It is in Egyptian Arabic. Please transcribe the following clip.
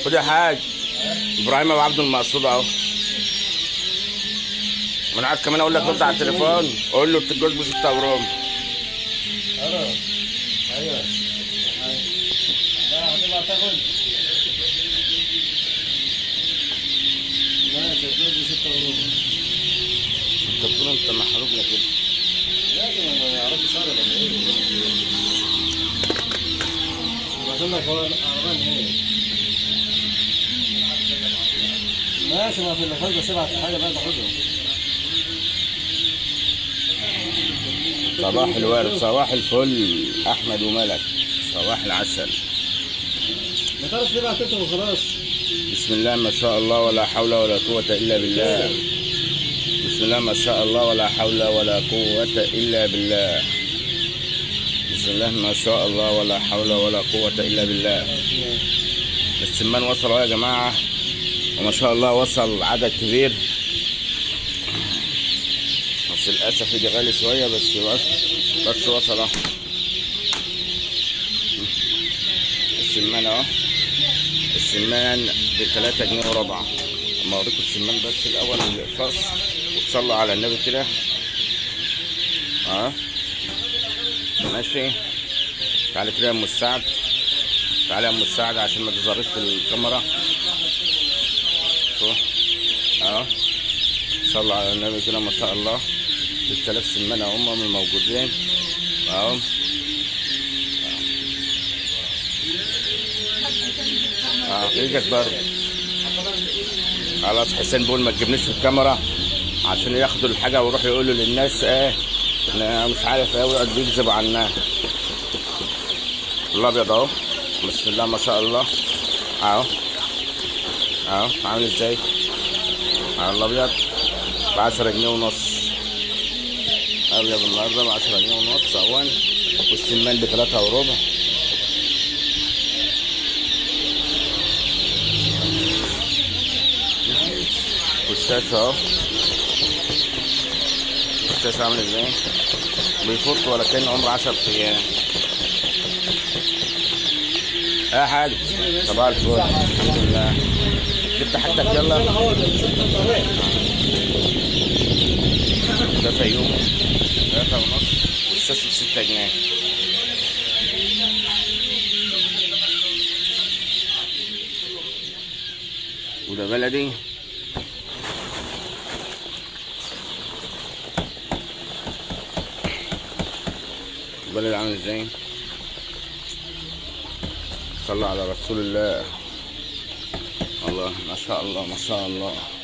خد يا حاج ابراهيم ابو عبد المقصود اهو ما انا قاعد كمان اقول لك رد على التليفون قول له الجوز ب 6 غرام الو ايوه لا هتبقى تاخد ماشي هتجيب لي 6 وربع انت بتقول انت محروق يا كده لازم ما يعرفش شغل ولا ايه بعدين لك هو العربان ايه ماشي ما في اللي بس ابعت حاجه بقى تاخدها صباح الورد صباح الفل احمد وملك صباح العسل ما تعرفش تبعت انت وخلاص بسم الله ما شاء الله ولا حول ولا قوة إلا بالله بسم الله ما شاء الله ولا حول ولا قوة إلا بالله بسم الله ما شاء الله ولا حول ولا قوة إلا بالله السمان وصل أهو يا جماعة وما شاء الله وصل عدد كبير بس للأسف يجي غالي شوية بس وصل بس وصل أهو السمان أهو السمان ب 3 جنيه وربع اما اوريكم السمان بس الاول الفص وتصلوا على النبي كده اه ماشي تعالى كده يا ام السعد تعالى يا ام السعد عشان ما تظهرش في الكاميرا شوف اه صلوا على النبي كده ما شاء الله 6000 سمانه هم من الموجودين اهو اه ايدك برضه خلاص حسين بيقول ما تجيبنيش في الكاميرا عشان ياخدوا الحاجه ويروحوا يقولوا للناس ايه انا مش عارف ايه ويقعد بيكذب عنها الابيض اهو بسم الله ما شاء الله اهو اهو عامل ازاي اهو الابيض ب 10 جنيه ونص ابيض النهارده ب 10 جنيه ونص اهون والسمان ب 3 وربع والشاشة اهو الشاشة عامل ازاي بيفط ولا كأنه عمره عشر ايام يا حاج صباح الفل الحمد لله جبت حاجتك يلا ده فيوم ثلاثة ونص والشاشة بستة جنيه وده بلدي البلد عامل ازاي صلى على رسول الله الله ما شاء الله ما شاء الله